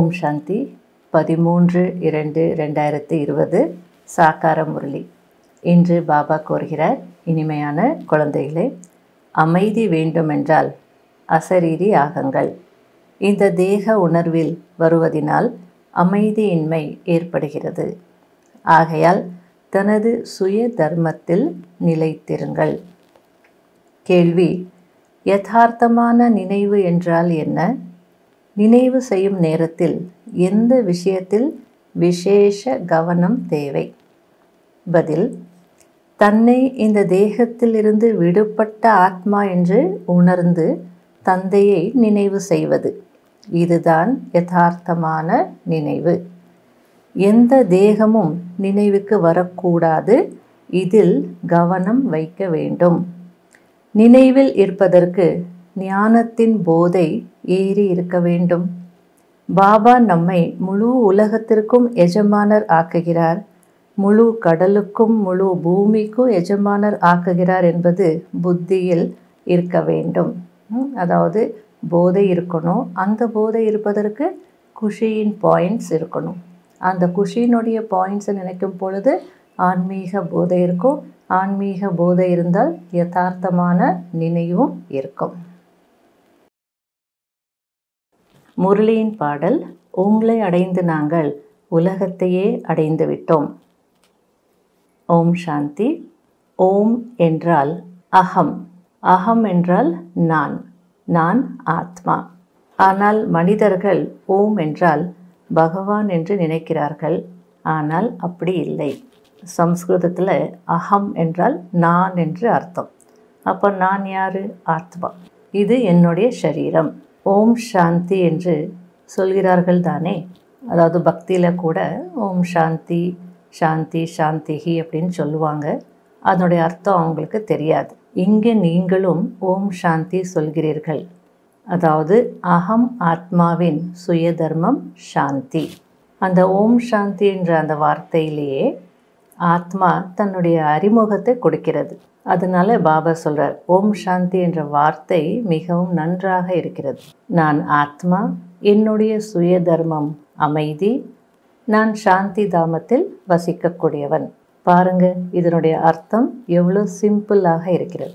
ஓம் சாந்தி பதிமூன்று இரண்டு ரெண்டாயிரத்தி இருபது சாக்கார முரளி இன்று பாபா கூறுகிறார் இனிமையான குழந்தைகளே அமைதி வேண்டுமென்றால் அசரீரி ஆகுங்கள் இந்த தேக உணர்வில் வருவதினால் அமைதியின்மை ஏற்படுகிறது ஆகையால் தனது சுய தர்மத்தில் நிலைத்திருங்கள் கேள்வி யதார்த்தமான நினைவு என்றால் என்ன நினைவு செய்யும் நேரத்தில் எந்த விஷயத்தில் விசேஷ கவனம் தேவை பதில் தன்னை இந்த தேகத்திலிருந்து விடுபட்ட ஆத்மா என்று உணர்ந்து தந்தையை நினைவு செய்வது இதுதான் யதார்த்தமான நினைவு எந்த தேகமும் நினைவுக்கு வரக்கூடாது இதில் கவனம் வைக்க வேண்டும் நினைவில் இருப்பதற்கு ஞானத்தின் போதை ஏறி இருக்க வேண்டும் பாபா நம்மை முழு உலகத்திற்கும் எஜமானர் ஆக்குகிறார் முழு கடலுக்கும் முழு பூமிக்கும் எஜமானர் ஆக்குகிறார் என்பது புத்தியில் இருக்க வேண்டும் ம், அதாவது போதை இருக்கணும் அந்த போதை இருப்பதற்கு குஷியின் பாயிண்ட்ஸ் இருக்கணும் அந்த குஷியினுடைய பாயிண்ட்ஸை நினைக்கும் பொழுது ஆன்மீக போதை இருக்கும் ஆன்மீக போதை இருந்தால் யதார்த்தமான நினைவும் இருக்கும் முரளியின் பாடல் உங்களை அடைந்து நாங்கள் உலகத்தையே அடைந்து விட்டோம் ஓம் சாந்தி ஓம் என்றால் அகம் அகம் என்றால் நான் நான் ஆத்மா ஆனால் மனிதர்கள் ஓம் என்றால் பகவான் என்று நினைக்கிறார்கள் ஆனால் அப்படி இல்லை சம்ஸ்கிருதத்தில் அகம் என்றால் நான் என்று அர்த்தம் அப்போ நான் யாரு ஆத்மா இது என்னுடைய சரீரம் ஓம் சாந்தி என்று சொல்கிறார்கள் தானே அதாவது பக்தியில் கூட ஓம் சாந்தி சாந்தி சாந்திஹி அப்படின்னு சொல்லுவாங்க அதனுடைய அர்த்தம் அவங்களுக்கு தெரியாது இங்கே நீங்களும் ஓம் சாந்தி சொல்கிறீர்கள் அதாவது அகம் ஆத்மாவின் சுய தர்மம் சாந்தி அந்த ஓம் சாந்தி என்ற அந்த வார்த்தையிலேயே ஆத்மா தன்னுடைய அறிமுகத்தை கொடுக்கிறது அதனால பாபா சொல்றார் ஓம் சாந்தி என்ற வார்த்தை மிகவும் நன்றாக இருக்கிறது நான் ஆத்மா என்னுடைய சுய தர்மம் அமைதி நான் சாந்தி தாமத்தில் வசிக்கக்கூடியவன் பாருங்க இதனுடைய அர்த்தம் எவ்வளோ சிம்பிளாக இருக்கிறது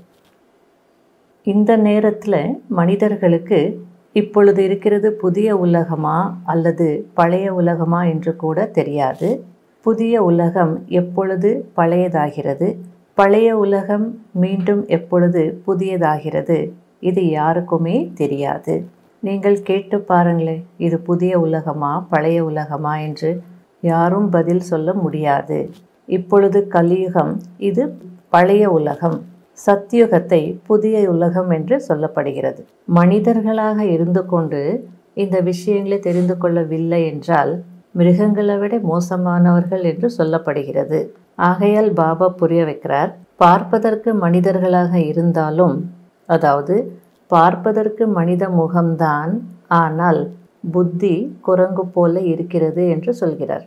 இந்த நேரத்தில் மனிதர்களுக்கு இப்பொழுது இருக்கிறது புதிய உலகமா அல்லது பழைய உலகமா என்று கூட தெரியாது புதிய உலகம் எப்பொழுது பழையதாகிறது பழைய உலகம் மீண்டும் எப்பொழுது புதியதாகிறது இது யாருக்குமே தெரியாது நீங்கள் கேட்டு பாருங்களேன் இது புதிய உலகமா பழைய உலகமா என்று யாரும் பதில் சொல்ல முடியாது இப்பொழுது கலியுகம் இது பழைய உலகம் சத்தியுகத்தை புதிய உலகம் என்று சொல்லப்படுகிறது மனிதர்களாக இருந்து கொண்டு இந்த விஷயங்களை தெரிந்து கொள்ளவில்லை என்றால் மிருகங்களை விட மோசமானவர்கள் என்று சொல்லப்படுகிறது ஆகையால் பாபா புரிய வைக்கிறார் பார்ப்பதற்கு மனிதர்களாக இருந்தாலும் அதாவது பார்ப்பதற்கு மனித முகம்தான் ஆனால் புத்தி குரங்கு போல இருக்கிறது என்று சொல்கிறார்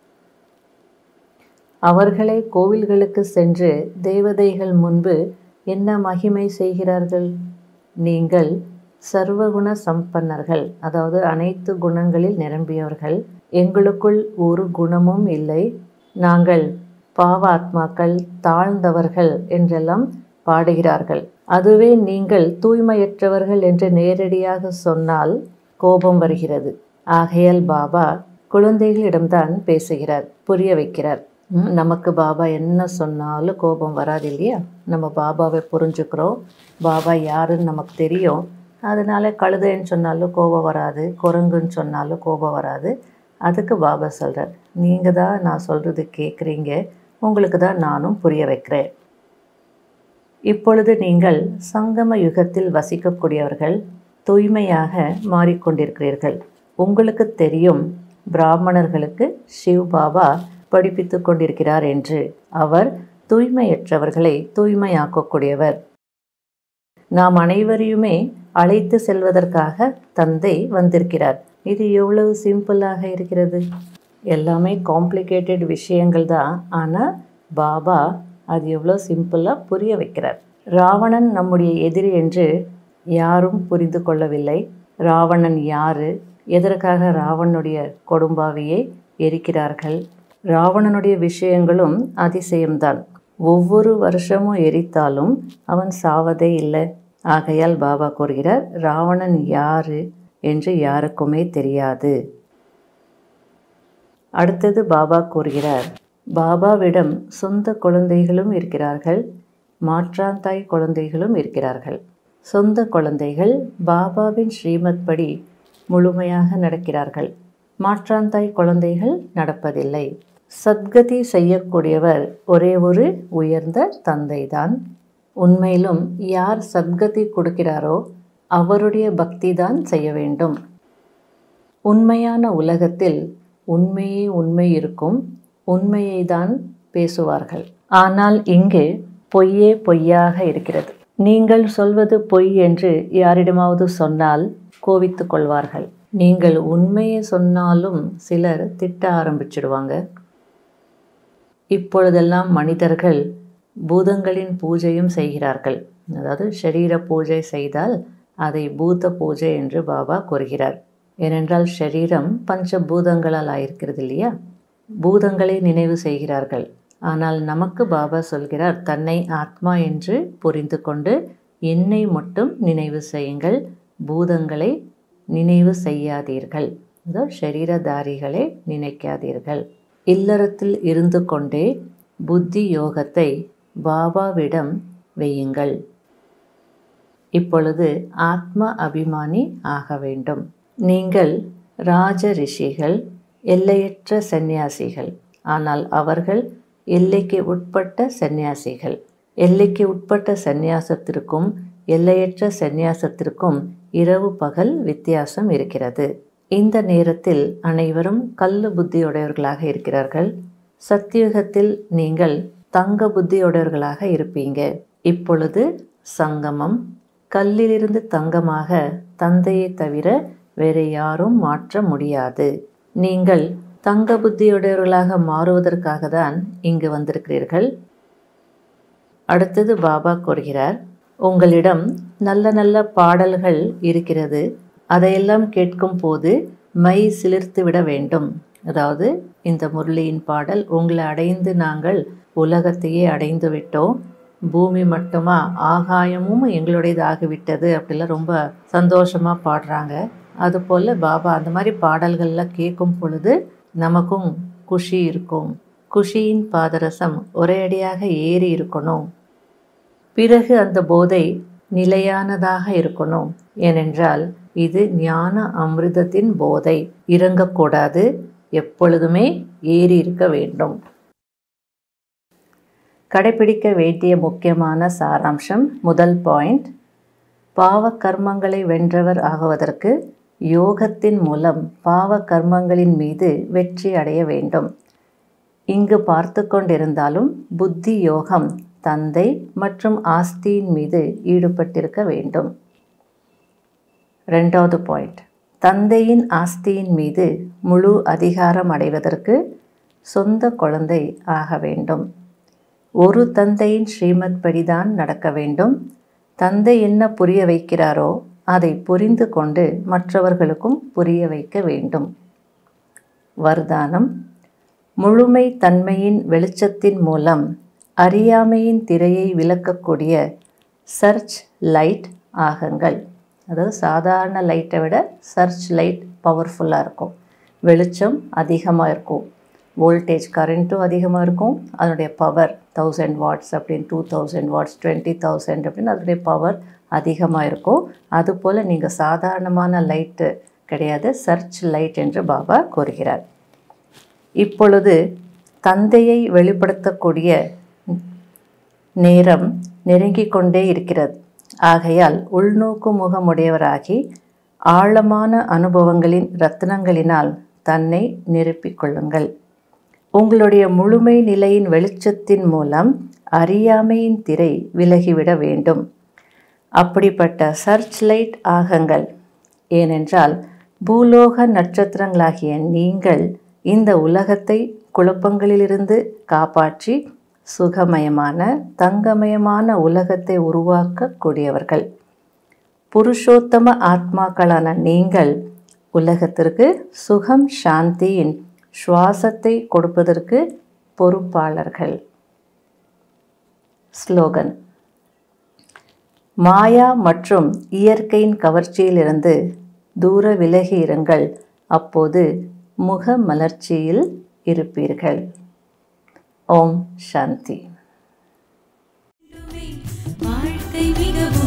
அவர்களே கோவில்களுக்கு சென்று தேவதைகள் முன்பு என்ன மகிமை செய்கிறார்கள் நீங்கள் சர்வகுண சம்பன்னர்கள் அதாவது அனைத்து குணங்களில் நிரம்பியவர்கள் எங்களுக்குள் ஒரு குணமும் இல்லை நாங்கள் பாவாத்மாக்கள் தாழ்ந்தவர்கள் என்றெல்லாம் பாடுகிறார்கள் அதுவே நீங்கள் தூய்மையற்றவர்கள் என்று நேரடியாக சொன்னால் கோபம் வருகிறது ஆகையால் பாபா குழந்தைகளிடம்தான் பேசுகிறார் புரிய வைக்கிறார் ம், நமக்கு பாபா என்ன சொன்னாலும் கோபம் வராது இல்லையா நம்ம பாபாவை புரிஞ்சுக்கிறோம் பாபா யாருன்னு நமக்கு தெரியும் அதனால கழுதைன்னு சொன்னாலும் கோபம் வராது குரங்குன்னு சொன்னாலும் கோபம் வராது அதுக்கு பாபா சொல்கிறார் நீங்கள் தான் நான் சொல்கிறது கேட்குறீங்க உங்களுக்கு தான் நானும் புரிய வைக்கிறேன் இப்பொழுது நீங்கள் சங்கம யுகத்தில் வசிக்கக்கூடியவர்கள் தூய்மையாக மாறிக்கொண்டிருக்கிறீர்கள் உங்களுக்கு தெரியும் பிராமணர்களுக்கு சிவ் பாபா படிப்பித்து கொண்டிருக்கிறார் என்று அவர் தூய்மையற்றவர்களை தூய்மையாக்கக்கூடியவர் நாம் அனைவரையுமே அழைத்து செல்வதற்காக தந்தை வந்திருக்கிறார் இது எவ்வளவு சிம்பிளாக இருக்கிறது எல்லாமே காம்ப்ளிகேட்டட் விஷயங்கள் தான் ஆனால் பாபா அது எவ்வளோ சிம்பிளாக புரிய வைக்கிறார் ராவணன் நம்முடைய எதிரி என்று யாரும் புரிந்து கொள்ளவில்லை ராவணன் யாரு எதற்காக ராவணனுடைய கொடும்பாவியை எரிக்கிறார்கள் ராவணனுடைய விஷயங்களும் அதிசயம்தான் ஒவ்வொரு வருஷமும் எரித்தாலும் அவன் சாவதே இல்லை ஆகையால் பாபா கூறுகிறார் ராவணன் யாரு என்று யாருக்குமே தெரியாது அடுத்தது பாபா கூறுகிறார் பாபாவிடம் சொந்த குழந்தைகளும் இருக்கிறார்கள் மாற்றாந்தாய் குழந்தைகளும் இருக்கிறார்கள் சொந்த குழந்தைகள் பாபாவின் ஸ்ரீமத் படி முழுமையாக நடக்கிறார்கள் மாற்றாந்தாய் குழந்தைகள் நடப்பதில்லை சத்கதி செய்யக்கூடியவர் ஒரே ஒரு உயர்ந்த தந்தைதான் உண்மையிலும் யார் சத்கதி கொடுக்கிறாரோ அவருடைய பக்தி தான் செய்ய வேண்டும் உண்மையான உலகத்தில் உண்மையே உண்மை இருக்கும் உண்மையை தான் பேசுவார்கள் ஆனால் இங்கு பொய்யே பொய்யாக இருக்கிறது நீங்கள் சொல்வது பொய் என்று யாரிடமாவது சொன்னால் கோவித்து கொள்வார்கள் நீங்கள் உண்மையை சொன்னாலும் சிலர் திட்ட ஆரம்பிச்சிடுவாங்க இப்பொழுதெல்லாம் மனிதர்கள் பூதங்களின் பூஜையும் செய்கிறார்கள் அதாவது ஷரீர பூஜை செய்தால் அதை பூத பூஜை என்று பாபா கூறுகிறார் ஏனென்றால் ஷரீரம் பஞ்ச பூதங்களால் ஆயிருக்கிறது இல்லையா பூதங்களை நினைவு செய்கிறார்கள் ஆனால் நமக்கு பாபா சொல்கிறார் தன்னை ஆத்மா என்று புரிந்து கொண்டு என்னை மட்டும் நினைவு செய்யுங்கள் பூதங்களை நினைவு செய்யாதீர்கள் அதோ ஷரீரதாரிகளை நினைக்காதீர்கள் இல்லறத்தில் இருந்து கொண்டே புத்தி யோகத்தை பாபாவிடம் வையுங்கள் இப்பொழுது ஆத்ம அபிமானி ஆக வேண்டும் நீங்கள் ராஜ ரிஷிகள் எல்லையற்ற சந்நியாசிகள் ஆனால் அவர்கள் எல்லைக்கு உட்பட்ட சந்நியாசிகள் எல்லைக்கு உட்பட்ட சந்நியாசத்திற்கும் எல்லையற்ற சந்நியாசத்திற்கும் இரவு பகல் வித்தியாசம் இருக்கிறது இந்த நேரத்தில் அனைவரும் கல்லு புத்தியுடையவர்களாக இருக்கிறார்கள் சத்தியுகத்தில் நீங்கள் தங்க புத்தியுடையவர்களாக இருப்பீங்க இப்பொழுது சங்கமம் கல்லிலிருந்து தங்கமாக தந்தையை தவிர வேறு யாரும் மாற்ற முடியாது நீங்கள் தங்க புத்தியுடையவர்களாக மாறுவதற்காக தான் இங்கு வந்திருக்கிறீர்கள் அடுத்தது பாபா கூறுகிறார் உங்களிடம் நல்ல நல்ல பாடல்கள் இருக்கிறது அதையெல்லாம் கேட்கும் போது மை சிலிர்த்து விட வேண்டும் அதாவது இந்த முரளியின் பாடல் உங்களை அடைந்து நாங்கள் உலகத்தையே அடைந்து விட்டோம் பூமி மட்டுமா ஆகாயமும் எங்களுடையது ஆகிவிட்டது அப்படிலாம் ரொம்ப சந்தோஷமாக பாடுறாங்க அதுபோல் பாபா அந்த மாதிரி பாடல்கள்லாம் கேட்கும் பொழுது நமக்கும் குஷி இருக்கும் குஷியின் பாதரசம் ஒரே அடியாக ஏறி இருக்கணும் பிறகு அந்த போதை நிலையானதாக இருக்கணும் ஏனென்றால் இது ஞான அமிர்தத்தின் போதை இறங்கக்கூடாது எப்பொழுதுமே ஏறி இருக்க வேண்டும் கடைபிடிக்க வேண்டிய முக்கியமான சாராம்சம் முதல் பாயிண்ட் பாவ கர்மங்களை வென்றவர் ஆகுவதற்கு யோகத்தின் மூலம் பாவ கர்மங்களின் மீது வெற்றி அடைய வேண்டும் இங்கு பார்த்து கொண்டிருந்தாலும் புத்தி யோகம் தந்தை மற்றும் ஆஸ்தியின் மீது ஈடுபட்டிருக்க வேண்டும் ரெண்டாவது பாயிண்ட் தந்தையின் ஆஸ்தியின் மீது முழு அதிகாரம் அடைவதற்கு சொந்த குழந்தை ஆக வேண்டும் ஒரு தந்தையின் ஸ்ரீமத் படிதான் நடக்க வேண்டும் தந்தை என்ன புரிய வைக்கிறாரோ அதை புரிந்து கொண்டு மற்றவர்களுக்கும் புரிய வைக்க வேண்டும் வர்தானம் முழுமை தன்மையின் வெளிச்சத்தின் மூலம் அறியாமையின் திரையை விளக்கக்கூடிய சர்ச் லைட் ஆகுங்கள் அதாவது சாதாரண லைட்டை விட சர்ச் லைட் பவர்ஃபுல்லாக இருக்கும் வெளிச்சம் அதிகமாக இருக்கும் வோல்டேஜ் கரண்ட்டும் அதிகமாக இருக்கும் அதனுடைய பவர் தௌசண்ட் வாட்ஸ் அப்படின்னு two thousand watts twenty thousand அப்படின்னு அதனுடைய பவர் அதிகமாக இருக்கும் அதுபோல் நீங்கள் சாதாரணமான லைட்டு கிடையாது சர்ச் லைட் என்று பாபா கூறுகிறார் இப்பொழுது தந்தையை வெளிப்படுத்தக்கூடிய நேரம் நெருங்கிக் கொண்டே இருக்கிறது ஆகையால் உள்நோக்கு முகமுடையவராகி ஆழமான அனுபவங்களின் ரத்னங்களினால் தன்னை நிரப்பிக் கொள்ளுங்கள் உங்களுடைய முழுமை நிலையின் வெளிச்சத்தின் மூலம் அறியாமையின் திரை விலகிவிட வேண்டும் அப்படிப்பட்ட சர்ச் லைட் ஆகங்கள் ஏனென்றால் பூலோக நட்சத்திரங்களாகிய நீங்கள் இந்த உலகத்தை குழப்பங்களிலிருந்து காப்பாற்றி சுகமயமான தங்கமயமான உலகத்தை உருவாக்கக்கூடியவர்கள் புருஷோத்தம ஆத்மாக்களான நீங்கள் உலகத்திற்கு சுகம் சாந்தியின் சுவாசத்தை கொடுப்பதற்கு பொறுப்பாளர்கள் ஸ்லோகன் மாயா மற்றும் இயற்கையின் கவர்ச்சியிலிருந்து தூர விலகி இருங்கள் அப்போது முக மலர்ச்சியில் இருப்பீர்கள் ஓம் சாந்தி வாழ்க்கை மிகவும்